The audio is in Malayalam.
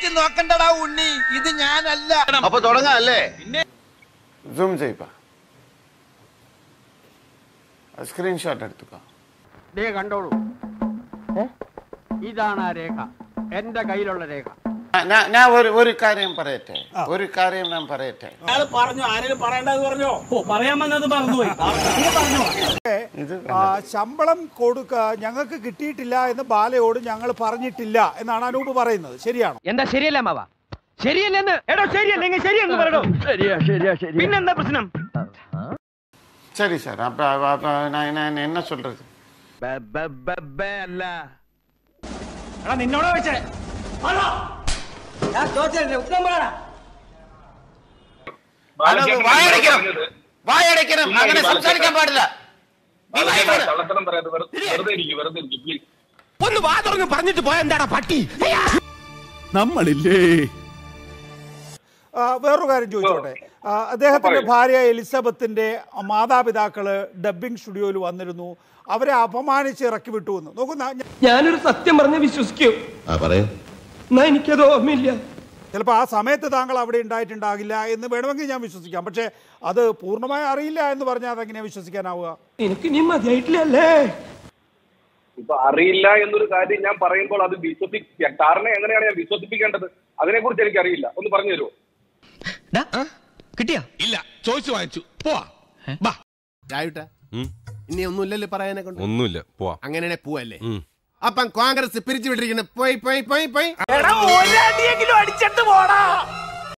ശരിക്കും നോക്കണ്ടടാ ഉണ്ണി ഇത് ഞാനല്ല അപ്പൊ തുടങ്ങാം അല്ലേ സൂം ചെയ്യപ്പ സ്ക്രീൻഷോട്ട് എടുത്തുക്കോ ദേ കണ്ടോളൂ ഇതാണ് ആ രേഖ എന്റെ കയ്യിലുള്ള രേഖ ആ, ഞാ- ഞാൻ ഒരു ഒരു കാര്യം പറയട്ടെ ഒരു കാര്യം ഞാൻ പറയട്ടെ ഇത് ആ, ശമ്പളം കൊടുക്ക ഞങ്ങൾക്ക് കിട്ടിയിട്ടില്ല എന്ന് ബാലയോട് ഞങ്ങൾ പറഞ്ഞിട്ടില്ല എന്നാണ് അനൂപ് പറയുന്നത് ശരിയാണോ എന്താ ശരിയല്ല മാവ ശരിയല്ലെന്ന് എടോ ശരിയല്ലെങ്കിൽ ശരിയെന്ന് പറയണോ ശരിയാ ശരിയാ ശരി പിന്നെന്താ പ്രശ്നം சரி சார் அப்ப அப்ப- அப்ப நான் நான் என்ன சொல்றது അല്ല അത് വായടയ്ക്കണം വായടയ്ക്കണം അങ്ങനെ സംസാരിക്കാൻ പാടില്ല നീ വായ മൂട്. കള്ളത്തരം പറയാതെ വെറുതെ വെറുതെ ഇരിക്കും വെറുതെ ഇരിക്കും പ്ലീസ് ഒന്ന് വാ തുറന്ന് പറഞ്ഞിട്ട് പോയ എന്താടാ പട്ടി നമ്മളില്ലേ ആ, വേറൊരു കാര്യം ചോദിച്ചോട്ടെ ആ, അദ്ദേഹത്തിന്റെ ഭാര്യ എലിസബത്തിന്റെ മാതാപിതാക്കള് ഡബ്ബിംഗ് സ്റ്റുഡിയോയിൽ വന്നിരുന്നു അവരെ അപമാനിച്ച് ഇറക്കി വിട്ടു എന്ന് നോക്കൂ ന- ഞ- ഞാനൊരു സത്യം പറഞ്ഞ് വിശ്വസിക്കൂ എന്നാ എനിക്കത് ഓർമ്മയില്ല ചിലപ്പോൾ ആ സമയത്ത് താങ്കൾ അവിടെ ഉണ്ടായിട്ടുണ്ടാകില്ല എന്ന് വേണമെങ്കിൽ ഞാൻ വിശ്വസിക്കാം പക്ഷേ അത് പൂർണ്ണമായി അറിയില്ല എന്ന് പറഞ്ഞാൽ അതെങ്ങനെയാ വിശ്വസിക്കാനാവുക എനിക്ക് നീ മതിയായിട്ടില്ലല്ലേ ഇപ്പൊ അറിയില്ല എന്നൊരു കാര്യം ഞാൻ പറയുമ്പോൾ അത് വിശ്വസിക്കുക കാരണം എങ്ങനെയാണ് ഞാൻ വിശ്വസിപ്പിക്കേണ്ടത് അതിനെ കുറിച്ച് എനിക്ക് അറിയില്ല ഒന്ന് പറഞ്ഞു തരുമോ കിട്ടിയാ ഇല്ല ചോദിച്ചു വാങ്ങിച്ചു പോവാ ബാ രായുട്ട ഇനി ഒന്നുമില്ലല്ലോ പറയാനെ കൊണ്ട് ഒന്നുമില്ല പോവാ അങ്ങനെ പോവല്ലേ അപ്പം കോൺഗ്രസ് പിരിച്ചു വിട്ടിരിക്കുന്നു പോയി പോയി പോയി പോയി ഒരടിയെങ്കിലും അടിച്ചിട്ട് പോടാ